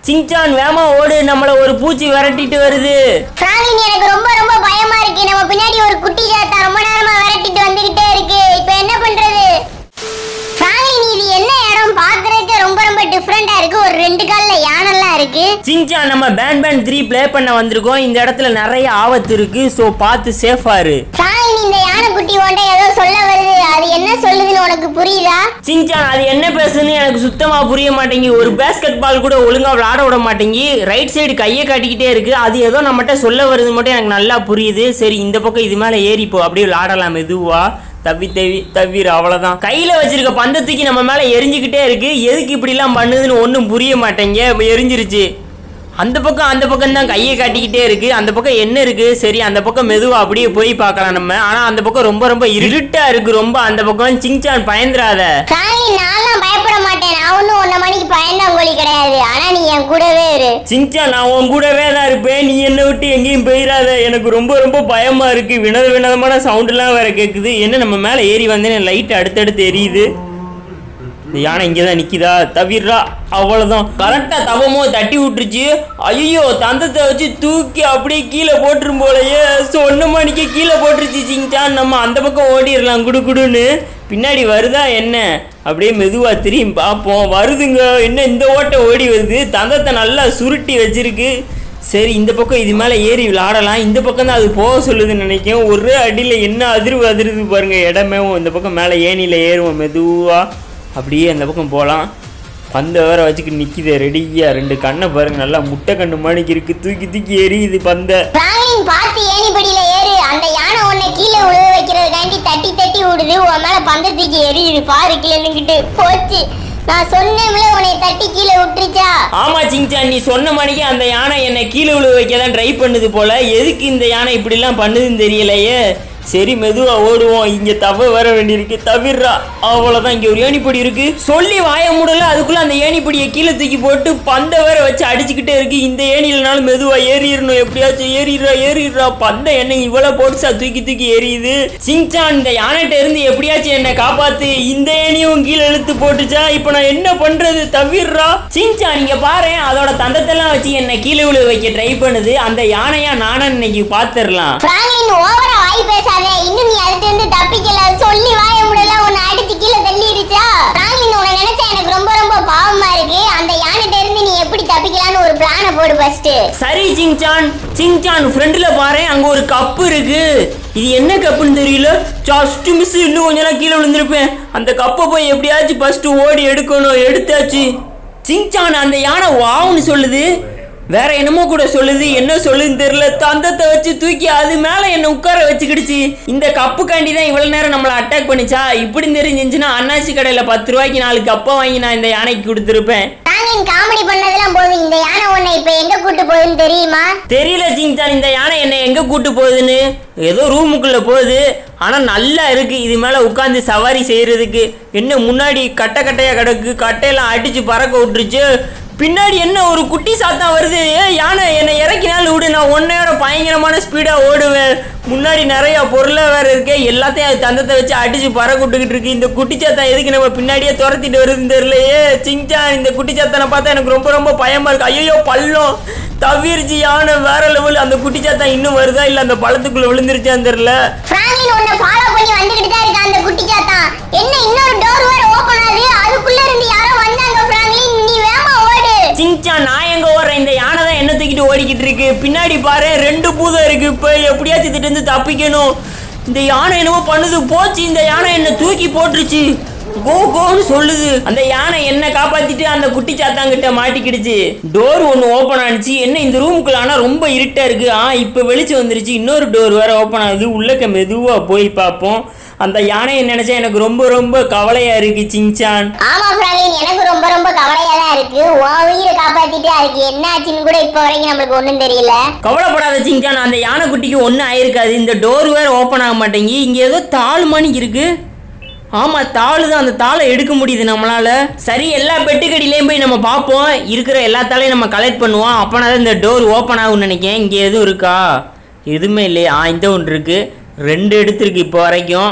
சிங்சான் வேமா ஓடு நம்மள ஒரு பூச்சி விரட்டிட்டு வருது பிராங்க்லின் எனக்கு ரொம்ப ரொம்ப பயமா இருக்கு நம்ம பின்னாடி ஒரு குட்டி சாத்தா ரொம்ப நேரமா விரட்டிட்டு வந்துகிட்டே இருக்கு இப்போ என்ன பண்றது பிராங்க்லின் இது என்ன இடம் பாக்குறதுக்கு ரொம்ப ரொம்ப டிஃப்ரெண்டா இருக்கு ஒரு ரெண்டு கால்ல யானைலாம் இருக்கு சிங்சான் நம்ம பேன் பேன் த்ரீ ப்ளே பண்ண வந்திருக்கோம் இந்த இடத்துல நிறைய ஆபத்து இருக்கு ஸோ பார்த்து சேஃபா இரு பிராங்க்லின் இந்த யானை குட்டி உன்ட்ட ஏதோ சொல்ல வருது அது என்ன சொல்லுதுன்னு உனக்கு புரியுதா சிங்சான் அது என்ன பேசுன்னு எனக்கு சுத்தமா புரிய மாட்டேங்கி ஒரு பேஸ்கெட் பால் கூட ஒழுங்கா விளையாட விட மாட்டேங்கி ரைட் சைடு கையை காட்டிக்கிட்டே இருக்கு அது ஏதோ நம்மகிட்ட சொல்ல வருது மட்டும் எனக்கு நல்லா புரியுது சரி இந்த பக்கம் இது மேல ஏறி போ அப்படியே விளையாடலாம் மெதுவா தவி தவி தவிர அவ்வளவுதான் கையில வச்சிருக்க பந்தத்துக்கு நம்ம மேல எரிஞ்சுக்கிட்டே இருக்கு எதுக்கு இப்படிலாம் பண்ணுதுன்னு ஒன்றும் புரிய மாட்டேங்க இப்ப எரிஞ்சிருச்சு அந்த பக்கம் அந்த பக்கம் தான் கையை காட்டிக்கிட்டே இருக்கு அந்த பக்கம் என்ன இருக்கு சரி அந்த பக்கம் மெதுவா அப்படியே போய் பார்க்கலாம் நம்ம ஆனா அந்த பக்கம் ரொம்ப ரொம்ப இருட்டா இருக்கு ரொம்ப அந்த பக்கம் சிங்சான் பயந்துராத பிராங்க்லின் நான்லாம் பயப்பட மாட்டேன் நான் ஒன்றும் ஒன்றை மணிக்கு பயந்தாங்கோலி கிடையாது ஆனா நீ என் கூடவே இரு சிங்சான் நான் உன் கூடவே தான் இருப்பேன் நீ என்னை விட்டு எங்கேயும் போயிடாத எனக்கு ரொம்ப ரொம்ப பயமா இருக்கு வினோத வினோதமான சவுண்டுலாம் வேற கேட்குது என்ன நம்ம மேலே ஏறி வந்தேன் லைட் அடுத்தடுத்து எரியுது இந்த யானை இங்கே தான் நிற்கிதா தவிர்றா அவ்வளோதான் கரெக்டாக தவமோ தட்டி விட்டுருச்சு ஐயோ தந்தத்தை வச்சு தூக்கி அப்படியே கீழே போட்டுரும் போலயே சொன்ன மணிக்கு கீழே போட்டுருச்சு சிங்சான் நம்ம அந்த பக்கம் ஓடிடலாம் குடு குடுன்னு பின்னாடி வருதா என்ன அப்படியே மெதுவாக திரும்பி பார்ப்போம் வருதுங்க என்ன இந்த ஓட்டை ஓடி வருது தந்தத்தை நல்லா சுருட்டி வச்சிருக்கு சரி இந்த பக்கம் இது மேலே ஏறி விளாடலாம் இந்த பக்கம் தான் அது போக சொல்லுதுன்னு நினைக்கிறேன் ஒரே அடியில் என்ன அதிர்வு அதிர்வு பாருங்க இடமே இந்த பக்கம் மேலே ஏணியில் ஏறுவோம் மெதுவாக அப்படியே அந்த பக்கம் போகலாம் பந்தை வேற வச்சுக்கிட்டு நிற்கிது ரெடியாக ரெண்டு கண்ணை பாருங்க நல்லா முட்டை கண்ணு மாணிக்கு இருக்கு தூக்கி தூக்கி எரியுது பந்தை பிராங்க்லின் பார்த்து ஏணிப்படியில ஏறு அந்த யானை உன்னை கீழே விழ வைக்கிறதுக்காண்டி தட்டி தட்டி விடுது உன் மேல பந்தத்துக்கு எரியுது பாரு கீழே நின்னுக்கிட்டு போச்சு நான் சொன்னேன்ல உன்னை தட்டி கீழே விட்டுருச்சா ஆமா சிங்சான் நீ சொன்ன மணிக்கு அந்த யானை என்னை கீழே விழ வைக்க தான் ட்ரை பண்ணுது போல எதுக்கு இந்த யானை இப்படிலாம் பண்ணுதுன்னு தெரியலையே சரி மெதுவா ஓடுவோம் இங்க தவ வர வேண்டியிருக்கு தவிர்றா அவ்வளவுதான் இங்க ஒரு ஏணிப்படி இருக்கு சொல்லி வாய முடியல அதுக்குள்ள அந்த ஏணிப்படியை கீழே தூக்கி போட்டு பந்தை வேற வச்சு அடிச்சுக்கிட்டே இருக்கு இந்த ஏணிலனாலும் மெதுவா ஏறிடணும் எப்படியாச்சும் ஏறிடுறா ஏறிடுறா பந்தை என்ன இவ்வளவு போட்டுச்சா தூக்கி தூக்கி எரியுது சிங்சான் இந்த யானைகிட்ட இருந்து எப்படியாச்சும் என்னை காப்பாத்து இந்த ஏணியும் கீழே இழுத்து போட்டுச்சா இப்போ நான் என்ன பண்றது தவிர்றா சிங்சான் நீங்க பாரு அதோட தந்தத்தெல்லாம் வச்சு என்னை கீழே விழ வைக்க ட்ரை பண்ணுது அந்த யானையா நானும் இன்னைக்கு பாத்துரலாம் பிராங்க்லின் ஓவரா வாய் பேசாத இன்னும் நீ அதுல இருந்து தப்பிக்கல சொல்லி வாய முடியல உன்னை அடிச்சு கீழே தள்ளிடுச்சா பிராங்க்லின் உன்னை நினைச்சா எனக்கு ரொம்ப ரொம்ப பாவமா இருக்கு அந்த யானைகிட்ட இருந்து நீ எப்படி தப்பிக்கலாம்னு ஒரு பிளான போடு ஃபர்ஸ்ட் சரி சிங்சான் சிங்சான் ஃப்ரெண்டில் பாரு அங்கே ஒரு கப்பு இருக்கு இது என்ன கப்புன்னு தெரியல ஜஸ்ட் மிஸ் இன்னும் கொஞ்ச நேரம் கீழே விழுந்திருப்பேன் அந்த கப்பை போய் எப்படியாச்சும் ஃபர்ஸ்ட் ஓடி எடுக்கணும் எடுத்தாச்சு சிங்சான் அந்த யானை வாவுன்னு சொல்லுது வேற என்னமோ கூட சொல்லுது என்ன சொல்லுதுன்னு தெரியல தந்தத்தை வச்சு தூக்கி அது மேல என்ன உட்கார வச்சுக்கிடுச்சு இந்த கப்புக்காண்டி தான் இவ்வளவு நேரம் நம்மளை அட்டாக் பண்ணிச்சா இப்படி தெரிஞ்சிருந்துச்சுன்னா அண்ணாச்சி கடையில பத்து ரூபாய்க்கு நாலு கப்பை வாங்கி நான் இந்த யானைக்கு கொடுத்துருப்பேன் பிராங்க்லின் காமெடி பண்ணதெல்லாம் போதும் இந்த யானை உன்னை இப்ப எங்க கூட்டு போகுதுன்னு தெரியுமா தெரியல சிங்சான் இந்த யானை என்னை எங்க கூட்டு போகுதுன்னு ஏதோ ரூமுக்குள்ள போகுது ஆனா நல்லா இருக்கு இது மேல உட்காந்து சவாரி செய்யறதுக்கு என்ன முன்னாடி கட்டை கட்டையா கிடக்கு கட்டையெல்லாம் அடிச்சு பறக்க விட்டுருச்சு பின்னாடி என்ன ஒரு குட்டி சாத்தம் வருது ஏ யானை என்னை இறக்கினாலும் விடு நான் உன்னையோட பயங்கரமான ஸ்பீடா ஓடுவேன் முன்னாடி நிறைய பொருளை வேற இருக்கே எல்லாத்தையும் அது தந்தத்தை வச்சு அடிச்சு பறக்க விட்டுக்கிட்டு இருக்கு இந்த குட்டி சாத்தம் எதுக்கு நம்ம பின்னாடியே துரத்திட்டு வருதுன்னு தெரியலையே சிங்சான் இந்த குட்டி சாத்தனை பார்த்தா எனக்கு ரொம்ப ரொம்ப பயமா இருக்கு ஐயோ பள்ளம் தவிர்ச்சி யானை வேற லெவல் அந்த குட்டி சாத்தா இன்னும் வருதா இல்ல அந்த பழத்துக்குள்ள விழுந்துருச்சான்னு தெரியல பிராங்க்லின் உன்னை ஃபாலோ பண்ணி வந்துகிட்டு தான் இருக்கா அந்த குட்டி சாத்தா என்ன இன்னொரு டோர் வேற ஓபன் ஆகுது அதுக்குள்ள இருந்து யாரோ வந்தாங்க பிராங்க்லின் நீ வேகமா ஓடு சிங்சான் நான் எங்க ஓடுறேன் இந்த யானை தான் என்ன தூக்கிட்டு ஓடிக்கிட்டு இருக்கு பின்னாடி பாரு ரெண்டு பூதம் இருக்கு இப்ப எப்படியாச்சும் திட்டு இருந்து தப்பிக்கணும் இந்த யானை என்னமோ பண்ணுது போச்சு இந்த யானை என்ன தூக்கி போட்டுருச்சு கோ கோன்னு சொல்லுது அந்த யானை என்ன காப்பாத்திட்டு அந்த குட்டி சாத்தாங்கிட்ட மாட்டிக்கிடுச்சு டோர் ஒன்று ஓப்பன் ஆனிச்சு என்ன இந்த ரூமுக்குள்ள ஆனால் ரொம்ப இருட்டா இருக்கு ஆ இப்போ வெளிச்சம் வந்துருச்சு இன்னொரு டோர் வேற ஓப்பன் ஆகுது உள்ளக்க மெதுவாக போய் பார்ப்போம் அந்த யானையை நினைச்சா எனக்கு ரொம்ப ரொம்ப கவலையா இருக்கு சிங்சான் ஆமா பிராங்க்லின் எனக்கு ரொம்ப ரொம்ப கவலையா தான் இருக்கு உன் உயிரை காப்பாத்திட்டு அதுக்கு என்ன ஆச்சுன்னு கூட இப்போ வரைக்கும் நம்மளுக்கு ஒண்ணும் தெரியல கவலைப்படாத சிங்கான் அந்த யானைக்குட்டிக்கு ஒன்றும் ஆயிருக்காது இந்த டோர் வேற ஓப்பன் ஆக மாட்டேங்கி இங்கே ஏதோ தாள் மணி இருக்கு ஆமாம் தாள் தான் அந்த தாளை எடுக்க முடியுது நம்மளால சரி எல்லா பெட்டுக்கடியிலையும் போய் நம்ம பார்ப்போம் இருக்கிற எல்லா தாளையும் நம்ம கலெக்ட் பண்ணுவோம் அப்போனா தான் இந்த டோர் ஓப்பன் ஆகும்னு நினைக்கிறேன் இங்கே எதுவும் இருக்கா எதுவுமே இல்லையா ஆ இந்த ஒன்று இருக்கு ரெண்டு எடுத்திருக்கு இப்போ வரைக்கும்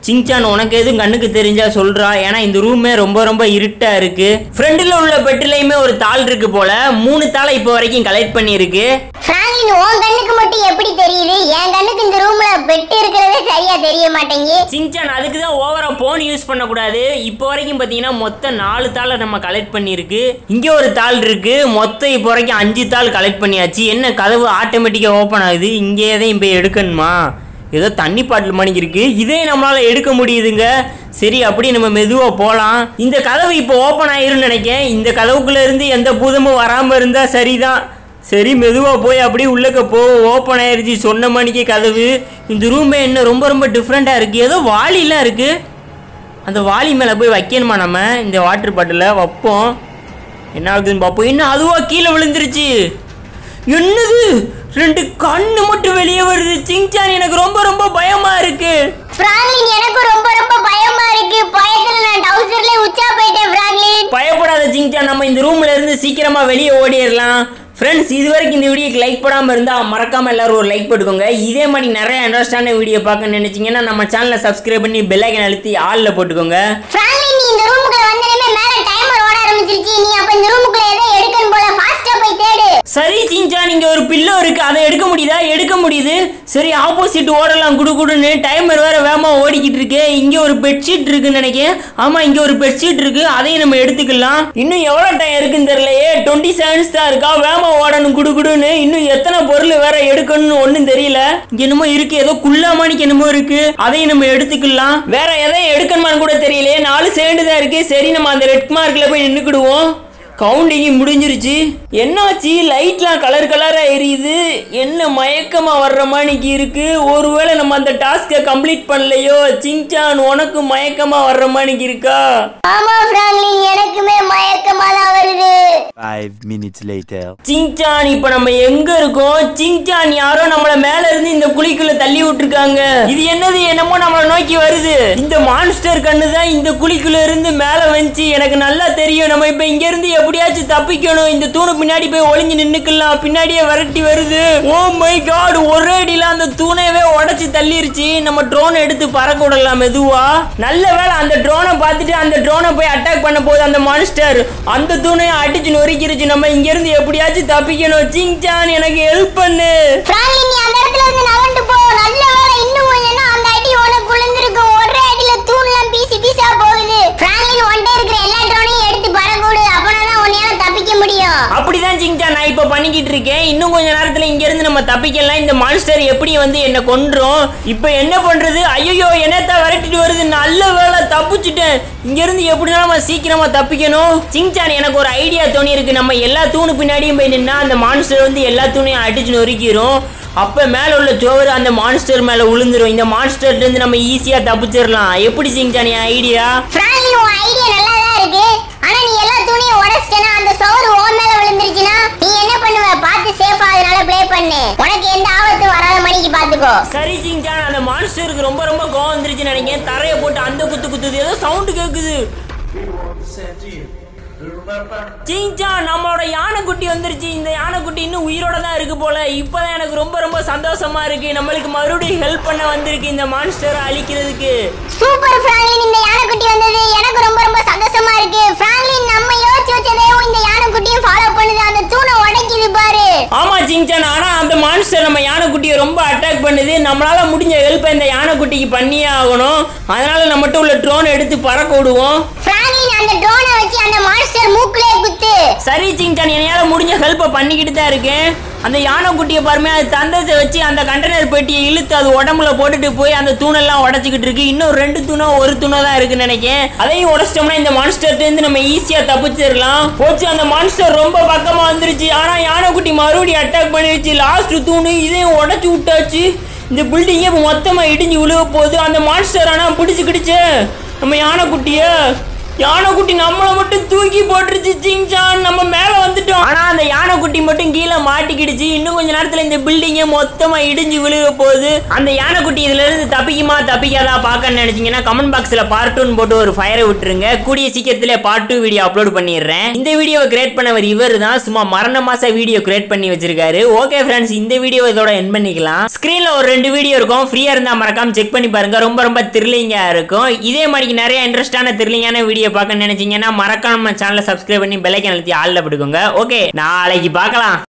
சிங்சான் உனக்கு எதுவும் கண்ணுக்கு தெரிஞ்சா சொல்றா ஏன்னா இந்த ரூமே ரொம்ப ரொம்ப இருட்டா இருக்கு ஃப்ரண்டில் உள்ள பெட்லையுமே ஒரு தாள் இருக்கு போல மூணு தாளை இப்போ வரைக்கும் கலெக்ட் பண்ணியிருக்கு பிராங்க்லின் உன் கண்ணுக்கு மட்டும் எப்படி தெரியுது என் கண்ணுக்கு இந்த ரூம்ல பெட் இருக்கிறதே சரியா தெரிய மாட்டேங்குது சிங்சான் அதுக்கு தான் ஓவரா போன் யூஸ் பண்ணக்கூடாது இப்போ வரைக்கும் பார்த்தீங்கன்னா மொத்தம் நாலு தாளை நம்ம கலெக்ட் பண்ணியிருக்கு இங்கே ஒரு தாள் இருக்கு மொத்தம் இப்போ வரைக்கும் அஞ்சு தாள் கலெக்ட் பண்ணியாச்சு என்ன கதவு ஆட்டோமேட்டிக்காக ஓப்பன் ஆகுது இங்கே எதையும் போய் எடுக்கணுமா ஏதோ தண்ணி பாட்டில் மணிக்கு இருக்கு இதே நம்மளால எடுக்க முடியுதுங்க சரி அப்படியே நம்ம மெதுவா போகலாம் இந்த கதவு இப்போ ஓப்பன் ஆயிரும்னு நினைக்கிறேன் இந்த கதவுக்குள்ள இருந்து எந்த பூதமும் வராம இருந்தா சரிதான் சரி மெதுவாக போய் அப்படியே உள்ளக்க போ ஓப்பன் ஆயிருச்சு சொன்ன மணிக்கு கதவு இந்த ரூமே என்ன ரொம்ப ரொம்ப டிஃப்ரெண்ட்டாக இருக்குது ஏதோ வாளிலாம் இருக்குது அந்த வாளி மேலே போய் வைக்கணுமா நம்ம இந்த வாட்டர் பாட்டிலை வைப்போம் என்ன ஆகுதுன்னு பார்ப்போம் என்ன அதுவா கீழே விழுந்துருச்சு என்னது ரெண்டு கண்ணு மட்டும் வெளியே வருது சிங்சான் எனக்கு ரொம்ப ரொம்ப பயமா இருக்கு பிராங்க்லின் எனக்கு ரொம்ப ரொம்ப பயமா இருக்கு பயத்துல நான் டவுசர்ல உச்சா போயிட்டேன் பிராங்க்லின் பயப்படாத சிங்சான் நம்ம இந்த ரூம்ல இருந்து சீக்கிரமா வெளியே ஓடிடலாம் ஃப்ரெண்ட்ஸ் இது வரைக்கும் இந்த வீடியோக்கு லைக் போடாமல் இருந்தால் மறக்காம எல்லாரும் ஒரு லைக் போட்டுக்கோங்க இதே மாதிரி நிறைய இன்ட்ரெஸ்டான வீடியோ பார்க்க நினைச்சீங்கன்னா நம்ம சேனலை சப்ஸ்கிரைப் பண்ணி பெல் ஐக்கன் அழுத்தி ஆளில் போட்டுக்கோங்க பிராங்க்லின் நீ இந்த ரூமுக்குள்ள வந்தனமே மேல டைமர் ஓட ஆரம்பிச்சிருச்சு நீ அப்ப இந்த ரூமுக்குள்ள ஏதோ எடுக்கணும் போல ஃபாஸ்டா போய் தேடு சரி சிஞ்சான் இங்க ஒரு பில்லோ இருக்கு அதை எடுக்க முடியுதா எடுக்க முடியுது சரி ஆப்போசிட் ஓடலாம் குடு குடுன்னு டைமர் வேற வேகமா ஓடிக்கிட்டு இருக்கு இங்க ஒரு பெட்ஷீட் இருக்குன்னு நினைக்கிறேன் ஆமா இங்க ஒரு பெட்ஷீட் இருக்கு அதையும் நம்ம எடுத்துக்கலாம் இன்னும் எவ்வளவு டைம் இருக்குன்னு தெரியலையே டுவெண்ட்டி செகண்ட்ஸ் தான் இருக்கா வேகமா ஓடணும் குடு குடுன்னு இன்னும் எத்தனை பொருள் வேற எடுக்கணும்னு ஒண்ணும் தெரியல இங்க என்னமோ இருக்கு ஏதோ குள்ளாமணிக்கு என்னமோ இருக்கு அதையும் நம்ம எடுத்துக்கலாம் வேற எதையும் எடுக்கணுமான்னு கூட தெரியலையே நாலு செகண்ட் தான் இருக்கு சரி நம்ம அந்த ரெட் மார்க்ல போய் நின்னுக்கிடுவோம் கவுண்டிங் முடிஞ்சிருச்சு என்னாச்சு லைட்லாம் கலர் கலராக எரியுது என்ன மயக்கமாக வர்ற மாதிரிக்கு இருக்கு ஒருவேளை நம்ம அந்த டாஸ்க்கை கம்ப்ளீட் பண்ணலையோ சிங்சான் உனக்கு மயக்கமாக வர்ற மாதிரிக்கு இருக்கா ஆமா பிராங்க்லின் எனக்குமே மயக்கமா தான் வருது Five minutes later. சிங்சான் இப்போ நம்ம எங்க இருக்கோம் சிங்சான் யாரோ நம்மள மேல இருந்து இந்த குழிக்குள்ள தள்ளி விட்டுருக்காங்க இது என்னது என்னமோ நம்மள நோக்கி வருது இந்த மான்ஸ்டர் கண்ணு தான் இந்த குழிக்குள்ள இருந்து மேல வந்துச்சு எனக்கு நல்லா தெரியும் நம்ம இப்ப இங்க இருந்து எப்படியாச்சும் தப்பிக்கணும் இந்த தூணு பின்னாடி போய் ஒளிஞ்சு நின்னுக்கலாம் பின்னாடியே விரட்டி வருது ஓ மை காட் ஒரே அடியில அந்த தூணையவே உடைச்சு தள்ளிருச்சு நம்ம ட்ரோன் எடுத்து பறக்க விடலாம் மெதுவா நல்ல வேளை அந்த ட்ரோனை பார்த்துட்டு அந்த ட்ரோனை போய் அட்டாக் பண்ண போகுது அந்த மான்ஸ்டர் அந்த தூணையை அடிச்சு நொறுக்கிருச்சு நம்ம இங்க இருந்து எப்படியாச்சும் தப்பிக்கணும் சிங்சான் எனக்கு ஹெல்ப் பண்ணு பிராங்க்லின் நீ அந்த இடத்துல இருந்து நகர்ந்து போ நல்ல வேளை இன்னும் கொஞ்சம் அந்த அடி உனக்கு விழுந்திருக்கும் ஒரே அடியில தூண்லாம் பீசி பீசா போகுது பிராங்க்லின் ஒன்டே இருக்கிற எல்லா ட்ரோனையும் எடுத்து பறக்க விடு அப்பனா தான் உன்னையால தப்பிக்க முடியும் அப்படிதான் சிங்சான் நான் இப்ப பண்ணிக்கிட்டு இருக்கேன் இன்னும் கொஞ்ச நேரத்துல இங்க இருந்து நம்ம தப்பிக்கலாம் இந்த மான்ஸ்டர் எப்படி வந்து என்ன கொன்றும் இப்ப என்ன பண்றது ஐயோ என்னத்த விரட்டிட்டு வருது நல்ல வேலை தப்பிச்சுட்டேன் இங்க இருந்து எப்படினாலும் நம்ம சீக்கிரமா தப்பிக்கணும் சிங்சான் எனக்கு ஒரு ஐடியா தோணி இருக்கு நம்ம எல்லா தூணு பின்னாடியும் போய் நின்னா அந்த மான்ஸ்டர் வந்து எல்லா தூணையும் அடிச்சு நொறுக்கிரும் அப்ப மேல உள்ள சோறு அந்த மான்ஸ்டர் மேல விழுந்துரும் இந்த மான்ஸ்டர்ல இருந்து நம்ம ஈஸியா தப்பிச்சிடலாம் எப்படி சிங்சான் என் ஐடியா பிராங்க்லின் உன் ஐடியா நல்லா தான் இருக்கு ஆனா நீ எல்லா துணியும் உடைச்சிட்டனா அந்த சோறு உன் மேல விழுந்துருச்சுன்னா நீ என்ன பண்ணுவ பார்த்து சேஃபா அதனால ப்ளே பண்ணு உனக்கு எந்த ஆபத்து வராத மணிக்கு பாத்துக்கோ சரி சிங்சான் அந்த மான்ஸ்டருக்கு ரொம்ப ரொம்ப கோவம் வந்துருச்சுன்னு நினைக்கிறேன் தரையை போட்டு அந்த குத்து குத்துது ஏதோ சவுண்டு கேக்குது சிங்சான் நம்மளோட யானைக்குட்டி வந்துருச்சு இந்த யானைக்குட்டி இன்னும் உயிரோட தான் இருக்கு போல இப்பதான் எனக்கு ரொம்ப ரொம்ப சந்தோஷமா இருக்கு நம்மளுக்கு மறுபடியும் ஹெல்ப் பண்ண வந்திருக்கு இந்த மான்ஸ்டரை அழிக்கிறதுக்கு சூப்பர் பிராங்க்லின் இந்த யானைக்குட்டி வந்தது எனக்கு ரொம்ப ரொம்ப சந்தோஷமா இருக்கு பிராங்க்லின் நம்ம யோசிச்சு வச்சதையும் இந்த யானைக்குட்டியும் ஃபாலோ பண்ணுது அந்த தூணை உடைக்குது பாரு ஆமா சிங்சான் ஆனா அந்த மான்ஸ்டர் நம்ம யானைக்குட்டியை ரொம்ப அட்டாக் பண்ணுது நம்மளால முடிஞ்ச ஹெல்ப் இந்த யானைக்குட்டிக்கு பண்ணியே ஆகணும் அதனால நம்மகிட்ட உள்ள ட்ரோன் எடுத்து பறக்க விடுவோம் பிராங்க்லின் அந்த ட்ரோனை வச்சு அந்த மான்ஸ்டர் மூக்குலே குத்து சரி சிங்சான் என்னால் முடிஞ்ச ஹெல்ப்பை பண்ணிக்கிட்டு தான் இருக்கேன் அந்த யானைக்குட்டியை பாருமே அது தந்தத்தை வச்சு அந்த கண்டெய்னர் பெட்டியை இழுத்து அது உடம்புல போட்டுட்டு போய் அந்த தூணெல்லாம் உடச்சிக்கிட்டு இருக்கு இன்னும் ரெண்டு தூணோ ஒரு தூணோ தான் இருக்குன்னு நினைக்கிறேன் அதையும் உடச்சிட்டோம்னா இந்த மான்ஸ்டர்ல இருந்து நம்ம ஈஸியா தப்பிச்சிடலாம் போச்சு அந்த மான்ஸ்டர் ரொம்ப பக்கமா வந்துருச்சு ஆனா யானைக்குட்டி மறுபடியும் அட்டாக் பண்ணிருச்சு லாஸ்ட் தூணு இதையும் உடச்சி விட்டாச்சு இந்த பில்டிங்கே இப்போ மொத்தமா இடிஞ்சு விழுக போகுது அந்த மான்ஸ்டர் ஆனா பிடிச்சுக்கிடுச்சு நம்ம யானைக்குட்டிய யானைக்குட்டி நம்மளை மட்டும் தூக்கி போட்டுருச்சு சிங்சான் நம்ம மேல வந்துட்டோம் ஆனா அந்த யானைக்குட்டி மட்டும் கீழே மாட்டிக்கிடுச்சு இன்னும் கொஞ்ச நேரத்துல இந்த பில்டிங்கே மொத்தமா இடிஞ்சு விழுக போகுது அந்த யானைக்குட்டி இதுல இருந்து தப்பிக்குமா தப்பிக்காதா பார்க்க நினைச்சீங்கன்னா கமெண்ட் பாக்ஸ்ல பார்ட் ஒன் போட்டு ஒரு ஃபயரை விட்டுருங்க கூடிய சீக்கிரத்திலே பார்ட் டூ வீடியோ அப்லோட் பண்ணிடுறேன் இந்த வீடியோவை கிரியேட் பண்ணவர் இவர் தான் சும்மா மரண மாச வீடியோ கிரியேட் பண்ணி வச்சிருக்காரு ஓகே ஃப்ரெண்ட்ஸ் இந்த வீடியோ இதோட என் பண்ணிக்கலாம் ஸ்கிரீன்ல ஒரு ரெண்டு வீடியோ இருக்கும் ஃப்ரீயா இருந்தா மறக்காம செக் பண்ணி பாருங்க ரொம்ப ரொம்ப த்ரில்லிங்கா இருக்கும் இதே மாதிரி நிறைய இன்ட்ரெஸ்டான த்ரில்லிங்கான வீடியோ பார்க்க நினைச்சீங்கன்னா மறக்காம சேனலை சப்ஸ்கிரைப் பண்ணி பெல்லைக்கன் அழுத்தி ஆள்ல போட்டுக்கோங்க ஓகே நாளைக்கு பார்க்கலாம்